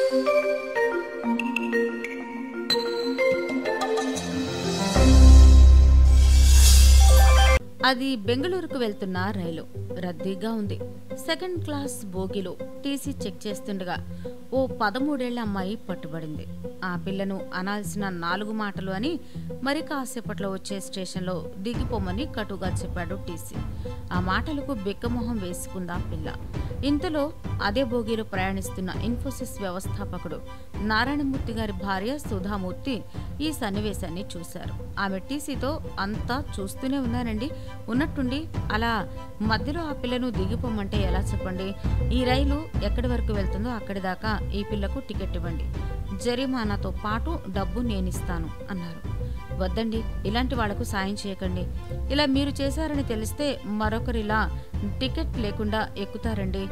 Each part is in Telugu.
అది బెంగళూరుకు వెళ్తున్న రైలు రద్దీగా ఉంది సెకండ్ క్లాస్ బోగిలో టీసీ చెక్ చేస్తుండగా ఓ పదమూడేళ్ల అమ్మాయి పట్టుబడింది ఆ పిల్లను అనాల్సిన నాలుగు మాటలు అని మరి కాసేపట్లో వచ్చే స్టేషన్లో దిగిపోమని కటుగా చెప్పాడు టీసీ ఆ మాటలకు బిక్కమొహం వేసుకుందా పిల్ల ఇంతలో అదే బోగిలో ప్రయాణిస్తున్న ఇన్ఫోసిస్ వ్యవస్థాపకుడు నారాయణమూర్తి గారి భార్య సుధామూర్తి ఈ సన్నివేశాన్ని చూశారు ఆమె టీసీతో అంతా చూస్తూనే ఉన్నానండి ఉన్నట్టుండి అలా మధ్యలో ఆ పిల్లను దిగిపోమంటే ఎలా చెప్పండి ఈ రైలు ఎక్కడి వరకు వెళ్తుందో అక్కడి దాకా ఈ పిల్లకు టికెట్ ఇవ్వండి జరిమానాతో పాటు డబ్బు నేనిస్తాను అన్నారు వద్దండి ఇలాంటి వాళ్లకు సాయం చేయకండి ఇలా మీరు చేశారని తెలిస్తే మరొకరిలా టికెట్ లేకుండా ఎక్కుతారండి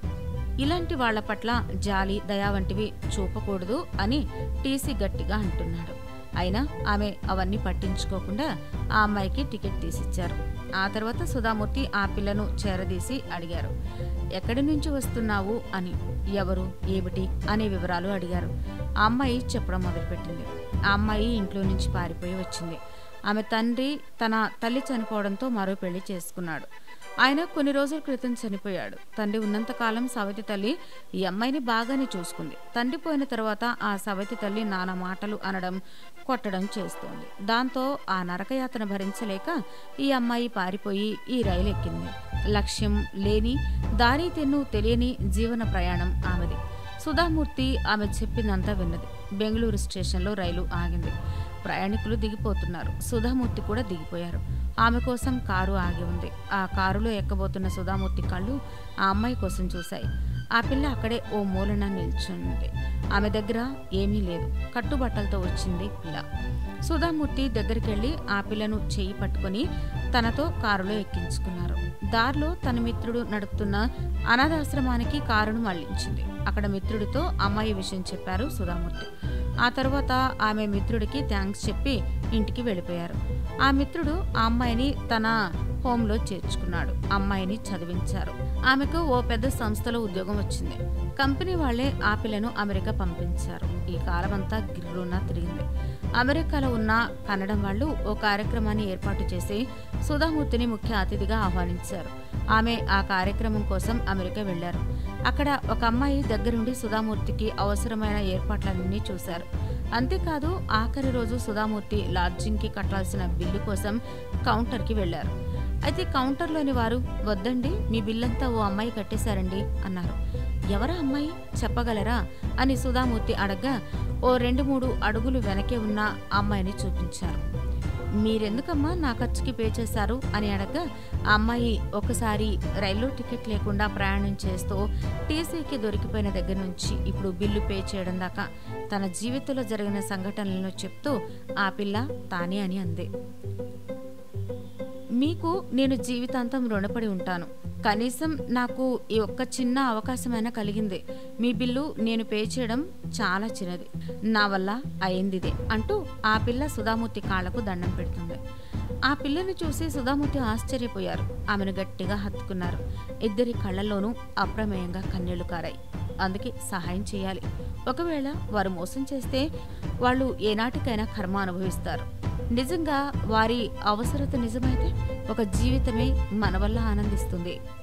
ఇలాంటి వాళ్ల పట్ల జాలి దయా వంటివి చూపకూడదు అని టీసీ గట్టిగా అంటున్నాడు అయినా ఆమె అవన్నీ పట్టించుకోకుండా ఆ అమ్మాయికి టికెట్ తీసిచ్చారు ఆ తర్వాత సుధామూర్తి ఆ పిల్లను చేరదీసి అడిగారు ఎక్కడి నుంచి వస్తున్నావు అని ఎవరు ఏమిటి అనే వివరాలు అడిగారు ఆ అమ్మాయి చెప్పడం మొదలుపెట్టింది ఆ అమ్మాయి ఇంట్లో నుంచి పారిపోయి వచ్చింది ఆమె తండ్రి తన తల్లి చనిపోవడంతో మరో పెళ్లి చేసుకున్నాడు ఆయన కొన్ని రోజుల క్రితం చనిపోయాడు తండ్రి ఉన్నంతకాలం సవతి తల్లి ఈ అమ్మాయిని బాగానే చూసుకుంది తండ్రి పోయిన తర్వాత ఆ సవతి తల్లి నానా మాటలు అనడం కొట్టడం చేస్తోంది దాంతో ఆ నరకయాతన భరించలేక ఈ అమ్మాయి పారిపోయి ఈ రైలు ఎక్కింది లక్ష్యం లేని దారి తెన్ను తెలియని జీవన ప్రయాణం ఆమెది సుధామూర్తి ఆమె చెప్పిందంతా విన్నది బెంగళూరు స్టేషన్లో రైలు ఆగింది ప్రయాణికులు దిగిపోతున్నారు సుధామూర్తి కూడా దిగిపోయారు ఆమె కోసం కారు ఆగి ఉంది ఆ కారులో ఎక్కబోతున్న సుధామూర్తి కళ్ళు ఆ అమ్మాయి కోసం చూశాయి ఆ పిల్ల అక్కడే ఓ మూలన నిల్చుంది ఆమె దగ్గర ఏమీ లేదు కట్టుబట్టలతో వచ్చింది పిల్ల సుధామూర్తి దగ్గరికెళ్లి ఆ పిల్లను చేయి పట్టుకుని తనతో కారులో ఎక్కించుకున్నారు దారిలో తన మిత్రుడు నడుపుతున్న అనాథాశ్రమానికి కారును మళ్లించింది అక్కడ మిత్రుడితో అమ్మాయి విషయం చెప్పారు సుధామూర్తి ఆ తర్వాత ఆమె మిత్రుడికి థ్యాంక్స్ చెప్పి ఇంటికి వెళ్ళిపోయారు ఆ మిత్రుడు ఆ అమ్మాయిని తన హోంలో చేర్చుకున్నాడు అమ్మాయిని చదివించారు ఆమెకు ఓ పెద్ద సంస్థలో ఉద్యోగం వచ్చింది కంపెనీ వాళ్లే ఆ పిల్లను అమెరికా పంపించారు ఈ కాలమంతా గిర్రున తిరిగింది అమెరికాలో ఉన్న కన్నడం వాళ్ళు ఓ కార్యక్రమాన్ని ఏర్పాటు చేసి సుధామూర్తిని ముఖ్య అతిథిగా ఆహ్వానించారు ఆమె ఆ కార్యక్రమం కోసం అమెరికా వెళ్లారు అక్కడ ఒక అమ్మాయి దగ్గరుండి సుధామూర్తికి అవసరమైన ఏర్పాట్లన్నీ చూశారు అంతేకాదు ఆఖరి రోజు సుధామూర్తి లాడ్జింగ్కి కట్టాల్సిన బిల్లు కోసం కౌంటర్కి వెళ్లారు అయితే కౌంటర్లోని వారు వద్దండి మీ బిల్లంతా ఓ అమ్మాయి కట్టేశారండి అన్నారు ఎవరా అమ్మాయి చెప్పగలరా అని సుధామూర్తి అడగ్గా ఓ రెండు మూడు అడుగులు వెనకే ఉన్న అమ్మాయిని చూపించారు మీరెందుకమ్మా నా ఖర్చుకి పే చేశారు అని అడగ్గా ఆ అమ్మాయి ఒకసారి రైల్లో టికెట్ లేకుండా ప్రయాణం చేస్తూ టీసీకి దొరికిపోయిన దగ్గర నుంచి ఇప్పుడు బిల్లు పే చేయడం దాకా తన జీవితంలో జరిగిన సంఘటనలను చెప్తూ ఆ పిల్ల తానే అని అంది మీకు నేను జీవితాంతం రుణపడి ఉంటాను కనీసం నాకు ఈ ఒక్క చిన్న అవకాశమైనా కలిగింది మీ బిల్లు నేను పే చేయడం చాలా చిన్నది నా వల్ల అయిందిదే అంటూ ఆ పిల్ల సుధామూర్తి కాళ్లకు దండం పెడుతుంది ఆ పిల్లని చూసి సుధామూర్తి ఆశ్చర్యపోయారు ఆమెను గట్టిగా హత్తుకున్నారు ఇద్దరి కళ్ళల్లోనూ అప్రమేయంగా కన్నీళ్లు కారాయి అందుకే సహాయం చేయాలి ఒకవేళ వారు మోసం చేస్తే వాళ్ళు ఏనాటికైనా కర్మ అనుభవిస్తారు నిజంగా వారి అవసరత నిజమైతే ఒక జీవితమే మన వల్ల ఆనందిస్తుంది